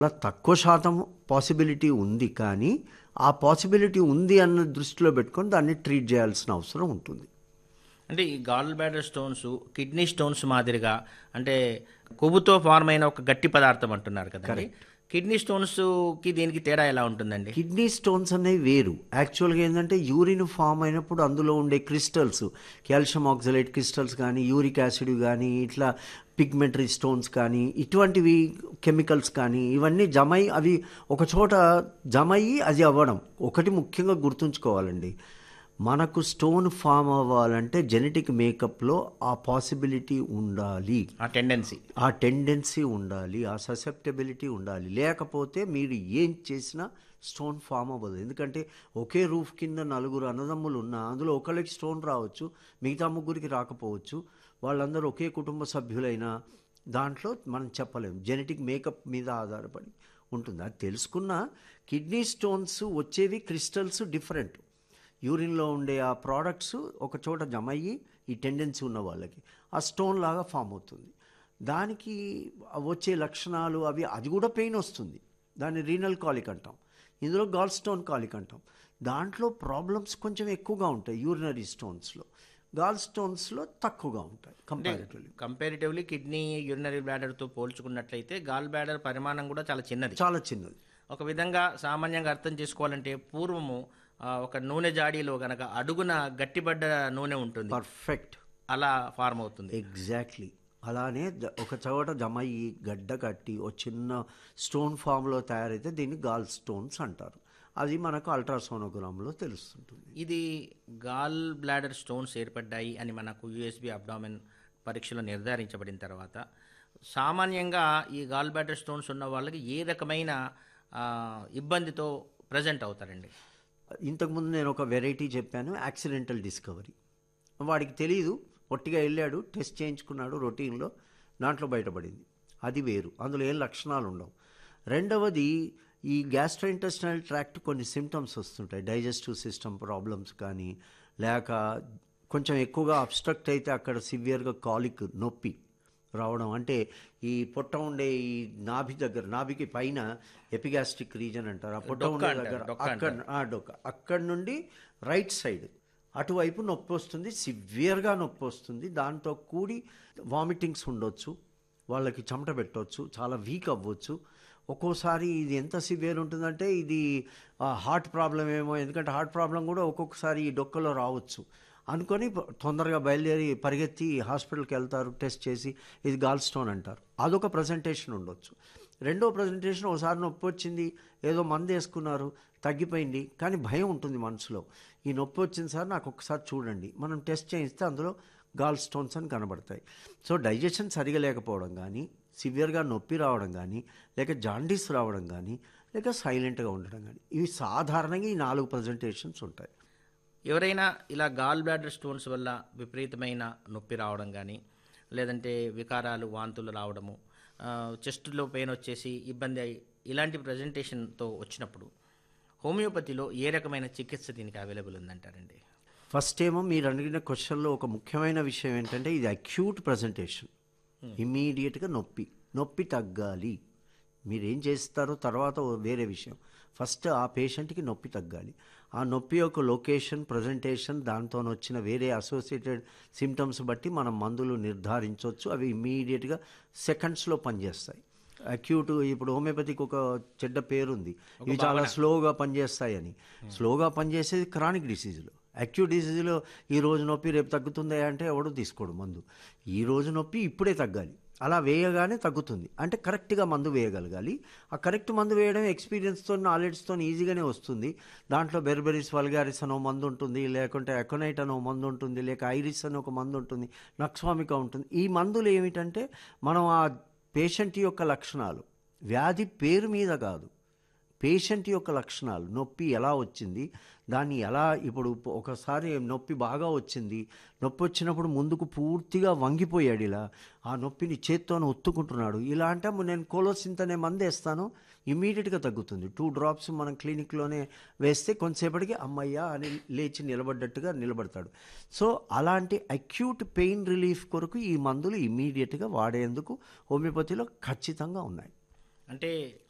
అలా తక్కువ శాతం పాసిబిలిటీ ఉంది కానీ ఆ పాసిబిలిటీ ఉంది అన్న దృష్టిలో పెట్టుకొని దాన్ని ట్రీట్ చేయాల్సిన అవసరం ఉంటుంది అంటే ఈ gall bladder stones kidney stones మాదిరిగా అంటే కొవ్వుతో ఫార్మ్ అయిన ఒక గట్టి పదార్థం అంటున్నారు కదండి కిడ్నీ స్టోన్స్కి దీనికి తేడా ఎలా ఉంటుందండి కిడ్నీ స్టోన్స్ అనేవి వేరు యాక్చువల్గా ఏంటంటే యూరిన్ ఫామ్ అయినప్పుడు అందులో ఉండే క్రిస్టల్స్ కాల్షియం ఆక్సలేట్ క్రిస్టల్స్ కానీ యూరిక్ యాసిడ్ కానీ ఇట్లా పిగ్మెంటరీ స్టోన్స్ కానీ ఇటువంటివి కెమికల్స్ కానీ ఇవన్నీ జమై అవి ఒక చోట జమయ్యి అది అవ్వడం ఒకటి ముఖ్యంగా గుర్తుంచుకోవాలండి మనకు స్టోన్ ఫామ్ అవ్వాలంటే జెనెటిక్ మేకప్లో ఆ పాసిబిలిటీ ఉండాలి ఆ టెండెన్సీ ఆ టెండెన్సీ ఉండాలి ఆ ససెప్టబిలిటీ ఉండాలి లేకపోతే మీరు ఏం చేసినా స్టోన్ ఫామ్ అవ్వదు ఎందుకంటే ఒకే రూఫ్ కింద నలుగురు అన్నదమ్ములు ఉన్నా అందులో ఒకళ్ళకి స్టోన్ రావచ్చు మిగతా ముగ్గురికి రాకపోవచ్చు వాళ్ళందరూ ఒకే కుటుంబ సభ్యులైనా దాంట్లో మనం చెప్పలేం జెనెటిక్ మేకప్ మీద ఆధారపడి ఉంటుంది అది తెలుసుకున్న కిడ్నీ స్టోన్స్ వచ్చేవి క్రిస్టల్స్ డిఫరెంట్ యూరిన్లో ఉండే ఆ ప్రోడక్ట్స్ ఒక చోట జమ అయ్యి ఈ టెండెన్సీ ఉన్న వాళ్ళకి ఆ స్టోన్ లాగా ఫామ్ అవుతుంది దానికి వచ్చే లక్షణాలు అవి అది కూడా పెయిన్ వస్తుంది దాన్ని రీనల్ కాలిక్ అంటాం ఇందులో గాల్ స్టోన్ కాలిక్ అంటాం దాంట్లో ప్రాబ్లమ్స్ కొంచెం ఎక్కువగా ఉంటాయి యూరినరీ స్టోన్స్లో గాల్ స్టోన్స్లో తక్కువగా ఉంటాయి కంపారిటివ్లీ కంపారిటివ్లీ కిడ్నీ యూరినరీ బ్లాడర్తో పోల్చుకున్నట్లయితే గాల్ బ్లాడర్ పరిమాణం కూడా చాలా చిన్నది చాలా చిన్నది ఒక విధంగా సామాన్యంగా అర్థం చేసుకోవాలంటే పూర్వము ఆ, ఒక నూనె జాడీలో గనక అడుగున గట్టిపడ్డ నూనె ఉంటుంది పర్ఫెక్ట్ అలా ఫార్మ్ అవుతుంది ఎగ్జాక్ట్లీ అలానే ద- ఒక చోట జమ అయ్యి గడ్డ కట్టి ఓ చిన్న స్టోన్ ఫామ్లో తయారైతే దీన్ని గాల్ స్టోన్స్ అంటారు అది మనకు అల్ట్రాసోనోగ్రామ్లో తెలుస్తుంటుంది ఇది గాల్ బ్లాడర్ స్టోన్స్ ఏర్పడ్డాయి అని మనకు యూఎస్బి అబ్డామిన్ పరీక్షలో నిర్ధారించబడిన తర్వాత సామాన్యంగా ఈ గాల్ బ్లాడర్ స్టోన్స్ ఉన్న వాళ్ళకి ఏ రకమైన ఆ, ఇబ్బందితో ప్రజెంట్ అవుతారండి ఇంతకుముందు నేను ఒక వెరైటీ చెప్పాను యాక్సిడెంటల్ డిస్కవరీ వాడికి తెలియదు పొట్టిగా వెళ్ళాడు టెస్ట్ చేయించుకున్నాడు రొటీన్లో దాంట్లో బయటపడింది అది వేరు అందులో ఏం లక్షణాలు ఉండవు రెండవది ఈ గ్యాస్ట్రోఇంటెస్టినల్ ట్రాక్ట్ కొన్ని సిమ్టమ్స్ వస్తుంటాయి డైజెస్టివ్ సిస్టమ్ ప్రాబ్లమ్స్ కానీ లేక కొంచెం ఎక్కువగా అబ్స్ట్రక్ట్ అయితే అక్కడ సివియర్గా కాలిక్ నొప్పి రావడం అంటే ఈ పొట్ట ఉండే ఈ నాభి దగ్గర నాభికి పైన ఎపిగాస్టిక్ రీజన్ అంటారు ఆ పొట్ట ఉండే దగ్గర అక్కడ ఆ డొక్క అక్కడ నుండి రైట్ సైడ్ అటువైపు నొప్పి వస్తుంది సివియర్గా నొప్పి వస్తుంది దాంతో కూడి వామిటింగ్స్ ఉండొచ్చు వాళ్ళకి చెమట పెట్టవచ్చు చాలా వీక్ అవ్వచ్చు ఒక్కోసారి ఇది ఎంత సివియర్ ఉంటుందంటే ఇది హార్ట్ ప్రాబ్లం ఏమో ఎందుకంటే హార్ట్ ప్రాబ్లం కూడా ఒక్కొక్కసారి ఈ డొక్కలో రావచ్చు అనుకొని ప- తొందరగా బయలుదేరి పరిగెత్తి హాస్పిటల్కి వెళ్తారు టెస్ట్ చేసి ఇది గాల్ స్టోన్ అంటారు అదొక ప్రజెంటేషన్ ఉండొచ్చు రెండో ప్రజెంటేషన్ ఒకసారి నొప్పి వచ్చింది ఏదో మందు వేసుకున్నారు తగ్గిపోయింది కానీ భయం ఉంటుంది మనసులో ఈ నొప్పి వచ్చింది సార్ నాకు ఒకసారి చూడండి మనం టెస్ట్ చేయిస్తే అందులో గాల్ స్టోన్స్ అని కనబడతాయి సో డైజెషన్ సరిగా లేకపోవడం కానీ సివియర్గా నొప్పి రావడం కానీ లేక జాండీస్ రావడం కానీ లేక సైలెంట్గా ఉండడం కానీ ఇవి సాధారణంగా ఈ నాలుగు ప్రజెంటేషన్స్ ఉంటాయి ఎవరైనా ఇలా గాల్ బ్లాడర్ స్టోన్స్ వల్ల విపరీతమైన నొప్పి రావడం కానీ లేదంటే వికారాలు వాంతులు రావడము ఆ, చెస్ట్లో పెయిన్ వచ్చేసి ఇబ్బంది అయి ఇలాంటి ప్రజెంటేషన్తో వచ్చినప్పుడు హోమియోపతిలో ఏ రకమైన చికిత్స దీనికి అవైలబుల్ ఉందంటారండి ఫస్ట్ ఏమో మీరు అడిగిన క్వశ్చన్లో ఒక ముఖ్యమైన విషయం ఏంటంటే ఇది అక్యూట్ ప్రజెంటేషన్ ఇమీడియట్గా నొప్పి నొప్పి తగ్గాలి మీరు ఏం చేస్తారో తర్వాత ఓ వేరే విషయం ఫస్ట్ ఆ పేషెంట్కి నొప్పి తగ్గాలి ఆ నొప్పి యొక్క లొకేషన్ ప్రజెంటేషన్ దాంతో వచ్చిన వేరే అసోసియేటెడ్ సిమ్టమ్స్ బట్టి మనం మందులు నిర్ధారించవచ్చు అవి ఇమీడియట్గా సెకండ్స్లో పనిచేస్తాయి అక్యూట్ ఇప్పుడు హోమియోపతికి ఒక చెడ్డ పేరుంది ఇవి చాలా స్లోగా పనిచేస్తాయని స్లోగా పనిచేసేది క్రానిక్ డిసీజులు అక్యూట్ డిసీజులో ఈ రోజు నొప్పి రేపు తగ్గుతుందా అంటే ఎవడు తీసుకోడు మందు ఈ రోజు నొప్పి ఇప్పుడే తగ్గాలి అలా వేయగానే తగ్గుతుంది అంటే కరెక్ట్గా మందు వేయగలగాలి ఆ కరెక్ట్ మందు వేయడం ఎక్స్పీరియన్స్తో నాలెడ్జ్తో ఈజీగానే వస్తుంది దాంట్లో బెర్బెరిస్ వల్గారిస్ అని ఒక మందు ఉంటుంది లేకుంటే ఎకోనైట్ అని ఒక మందు ఉంటుంది లేక ఐరిస్ అని ఒక మందు ఉంటుంది నక్స్వామిక ఉంటుంది ఈ మందులు ఏమిటంటే మనం ఆ పేషెంట్ యొక్క లక్షణాలు వ్యాధి పేరు మీద కాదు పేషెంట్ యొక్క లక్షణాలు నొప్పి ఎలా వచ్చింది దాన్ని ఎలా ఇప్పుడు ఒకసారి నొప్పి బాగా వచ్చింది నొప్పి వచ్చినప్పుడు ముందుకు పూర్తిగా వంగిపోయాడు ఇలా ఆ నొప్పిని చేత్తోనే ఒత్తుకుంటున్నాడు ఇలా అంటే నేను కోలోసింత్ అనే మందు వేస్తాను ఇమీడియట్గా తగ్గుతుంది టూ డ్రాప్స్ మనం క్లినిక్లోనే వేస్తే కొంతసేపటికి అమ్మయ్యా అని లేచి నిలబడ్డట్టుగా నిలబడతాడు సో అలాంటి అక్యూట్ పెయిన్ రిలీఫ్ కొరకు ఈ మందులు ఇమీడియట్గా వాడేందుకు హోమియోపతిలో ఖచ్చితంగా ఉన్నాయి అంటే